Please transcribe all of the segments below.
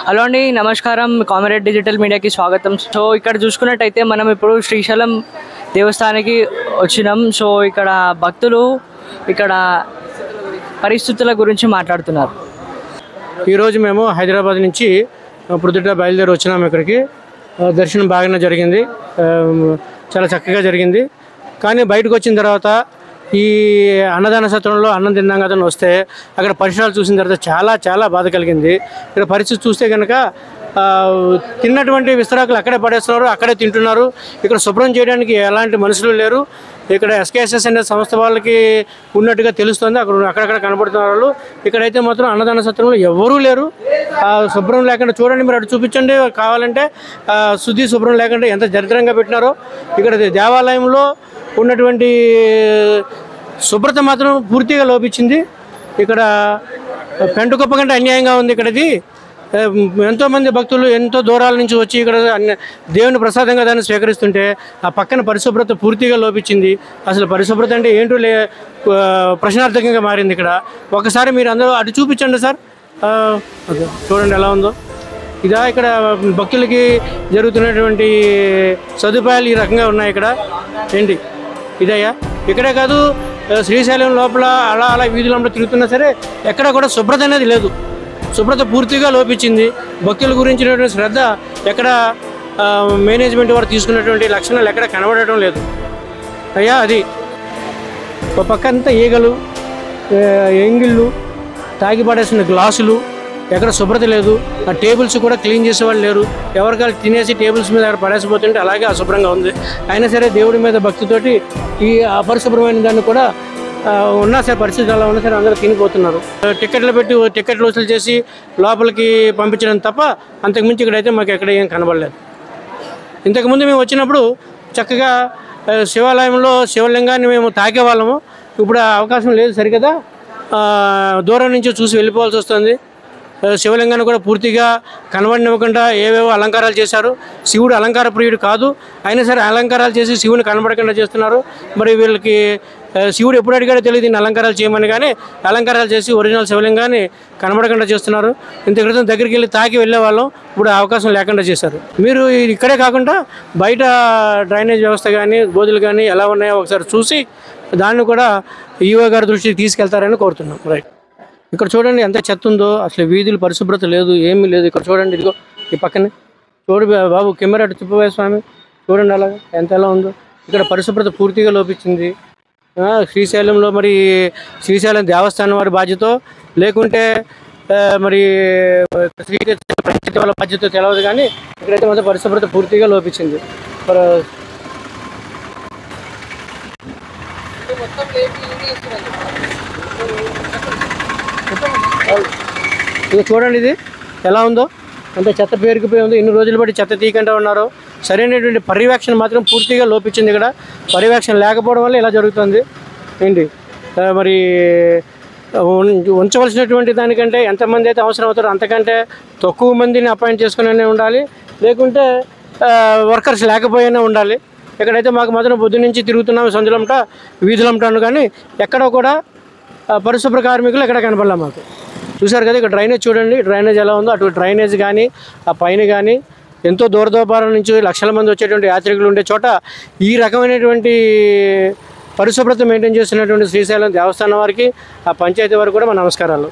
hello అండి నమస్కారం Kamareddy digital మీడియాకి స్వాగతం సో ఇక్కడ చూసుకున్నట్టయితే మనం ఇప్పుడు శ్రీశైలం దేవస్థానానికి వచ్చినాం సో ఇక్కడ భక్తులు ఇక్కడ పరిస్థితుల గురించి మాట్లాడుతున్నారు ఈరోజు మేము హైదరాబాద్ నుంచి ప్రొద్దుట బయలుదేరి వచ్చినాము ఇక్కడికి ఆ, దర్శనం బాగానే జరిగింది ఆ, చాలా చక్కగా జరిగింది కానీ బయటకు వచ్చిన తర్వాత ఈ అన్నదాన సత్రంలో అన్నం తిన్నాం కదా అని వస్తే అక్కడ పరిసరాలు చూసిన తర్వాత చాలా చాలా బాధ కలిగింది ఇక్కడ పరిస్థితి చూస్తే కనుక ఆ, తిన్నటువంటి విస్తరాకులు అక్కడే పడేస్తున్నారు అక్కడే తింటున్నారు ఇక్కడ శుభ్రం చేయడానికి ఎలాంటి మనుషులు లేరు ఇక్కడ ఎస్కేఎస్ఎస్ అనే సంస్థ వాళ్ళకి ఉన్నట్టుగా తెలుస్తుంది అక్కడ అక్కడక్కడ కనబడుతున్న వాళ్ళు ఇక్కడైతే మాత్రం అన్నదాన సత్రంలో ఎవరూ లేరు ఆ, శుభ్రం లేకుండా చూడండి మీరు అటు చూపించండి కావాలంటే ఆ, శుద్ధి శుభ్రం లేకుండా ఎంత దరిద్రంగా పెట్టినారో ఇక్కడ దేవాలయంలో ఉన్నటువంటి శుభ్రత మాత్రం పూర్తిగా లోపించింది ఇక్కడ పెంట కుప్ప కంటే అన్యాయంగా ఉంది ఇక్కడది ఏ, ఎంతో మంది భక్తులు ఎంతో దూరాల నుంచి వచ్చి ఇక్కడ అన్ని- దేవుని ప్రసాదంగా దాన్ని స్వీకరిస్తుంటే ఆ పక్కన పరిశుభ్రత పూర్తిగా లోపించింది అసలు పరిశుభ్రత అంటే ఏంటో లే ఆ, ప్రశ్నార్థకంగా మారింది ఇక్కడ ఒకసారి మీరు అందరూ అటు చూపించండి సార్ ఆ, అదే, చూడండి ఎలా ఉందో ఇదా ఇక్కడ భక్తులకి జరుగుతున్నటువంటి సదుపాయాలు ఈ రకంగా ఉన్నాయి ఇక్కడ ఏంటి ఇదయ్యా ఇక్కడే కాదు ఆ, శ్రీశైలం లోపల అలా అలా వీధులంలో తిరుగుతున్నా సరే ఎక్కడ కూడా శుభ్రత అనేది లేదు శుభ్రత పూర్తిగా లోపించింది భక్తుల గురించినటువంటి శ్రద్ధ ఎక్కడ ఆ, మేనేజ్మెంట్ వారు తీసుకున్నటువంటి లక్షణాలు ఎక్కడ కనబడటం లేదు అయ్యా అది ఒక పక్క అంతా ఈగలు ఆ, ఎంగిళ్ళు తాగి పడేసిన గ్లాసులు ఎక్కడ శుభ్రత లేదు ఆ టేబుల్స్ కూడా క్లీన్ చేసేవాళ్ళు లేరు ఎవరికాలు తినేసి టేబుల్స్ మీద అక్కడ పడేసిపోతుంటే అలాగే అశుభ్రంగా ఉంది అయినా సరే దేవుడి మీద భక్తితోటి ఈ అపరిశుభ్రమైన దాన్ని కూడా ఆ, ఉన్నా సరే పరిస్థితి అలా ఉన్నా సరే అందరూ తినిపోతున్నారు ఆ, టికెట్లు పెట్టి టికెట్లు వసూలు చేసి లోపలికి పంపించడం తప్ప అంతకుమించి ఇక్కడైతే మాకు ఎక్కడ ఏం కనబడలేదు ఇంతకుముందు మేము వచ్చినప్పుడు చక్కగా ఆ, శివాలయంలో శివలింగాన్ని మేము తాకేవాళ్ళము ఇప్పుడు ఆ అవకాశం లేదు సరికదా ఆ, దూరం నుంచి చూసి వెళ్ళిపోవాల్సి వస్తుంది ఆ, శివలింగాన్ని కూడా పూర్తిగా కనబడినివ్వకుండా ఏవేవో అలంకారాలు చేశారు శివుడు అలంకార ప్రియుడు కాదు అయినా సరే అలంకారాలు చేసి శివుని కనబడకుండా చేస్తున్నారు మరి వీళ్ళకి ఆ, శివుడు ఎప్పుడు అడిగాడో తెలియదు దీన్ని అలంకారాలు చేయమని కానీ అలంకారాలు చేసి ఒరిజినల్ శివలింగాన్ని కనబడకుండా చేస్తున్నారు ఇంత క్రితం దగ్గరికి వెళ్ళి తాకి వెళ్ళే వాళ్ళం ఇప్పుడు ఆ అవకాశం లేకుండా చేశారు మీరు ఇది ఇక్కడే కాకుండా బయట డ్రైనేజ్ వ్యవస్థ కానీ బోధులు కానీ ఎలా ఉన్నాయో ఒకసారి చూసి దాన్ని కూడా ఈఓ గారి దృష్టికి తీసుకెళ్తారని కోరుతున్నాం రైట్ ఇక్కడ చూడండి ఎంత చెత్త ఉందో అసలు వీధులు పరిశుభ్రత లేదు ఏమీ లేదు ఇక్కడ చూడండి ఇదిగో ఈ పక్కనే చూడు బా- బాబు కెమెరా అటు తిప్పవే స్వామి చూడండి అలాగా ఎంత ఎలా ఉందో ఇక్కడ పరిశుభ్రత పూర్తిగా లోపించింది ఆ, శ్రీశైలంలో మరి శ్రీశైలం దేవస్థానం వారి బాధ్యత లేకుంటే ఆ, మరి శ్రీకృష్ణ పంచాయతీ వాళ్ళ బాధ్యత తెలియదు కానీ ఇక్కడైతే మాత్రం పరిశుభ్రత పూర్తిగా లోపించింది మరి ఇది చూడండి ఇది ఎలా ఉందో అంత చెత్త పేరుకుపోయి ఉంది ఎన్ని రోజులు బట్టి చెత్త తీయకుండా ఉన్నారు సరైనటువంటి పర్యవేక్షణ మాత్రం పూర్తిగా లోపించింది ఇక్కడ పర్యవేక్షణ లేకపోవడం వల్ల ఇలా జరుగుతుంది ఏంటి ఆ, మరి ఉం- ఉంచవలసినటువంటి దానికంటే ఎంతమంది అయితే అవసరం అవుతారో అంతకంటే తక్కువ మందిని అపాయింట్ చేసుకునే ఉండాలి లేకుంటే వర్కర్స్ లేకపోయినా ఉండాలి ఇక్కడైతే మాకు మాత్రం పొద్దు నుంచి తిరుగుతున్నాం సందులంట వీధులంటాను కానీ ఎక్కడ కూడా ఆ, పరిశుభ్ర కార్మికులు ఎక్కడ కనపడలే మాకు చూశారు కదా ఇక్కడ డ్రైనేజ్ చూడండి డ్రైనేజ్ ఎలా ఉందో అటు డ్రైనేజ్ కానీ ఆ పైన కానీ ఎంతో దూర దూపాల నుంచి లక్షల మంది వచ్చేటువంటి యాత్రికులు ఉండే చోట ఈ రకమైనటువంటి పరిశుభ్రత మెయింటైన్ చేస్తున్నటువంటి శ్రీశైలం దేవస్థానం వారికి ఆ పంచాయతీ వారికి కూడా మా నమస్కారాలు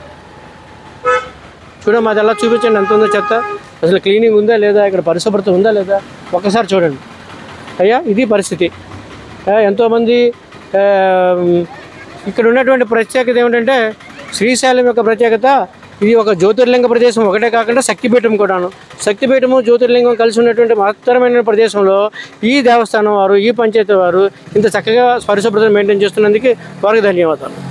చూడండి మాది ఎలా చూపించండి ఎంత ఉందో చెత్త అసలు క్లీనింగ్ ఉందా లేదా ఇక్కడ పరిశుభ్రత ఉందా లేదా ఒక్కసారి చూడండి అయ్యా ఇది పరిస్థితి ఆ, ఎంతోమంది ఆ, ఇక్కడ ఉన్నటువంటి ప్రత్యేకత ఏమిటంటే శ్రీశైలం యొక్క ప్రత్యేకత ఇది ఒక జ్యోతిర్లింగ ప్రదేశం ఒకటే కాకుండా శక్తిపీఠం కూడాను శక్తిపీఠము జ్యోతిర్లింగం కలిసి ఉన్నటువంటి మహత్తరమైన ప్రదేశంలో ఈ దేవస్థానం వారు ఈ పంచాయతీ వారు ఇంత చక్కగా పరిశుభ్రతను మెయింటైన్ చేస్తున్నందుకు వారికి ధన్యవాదాలు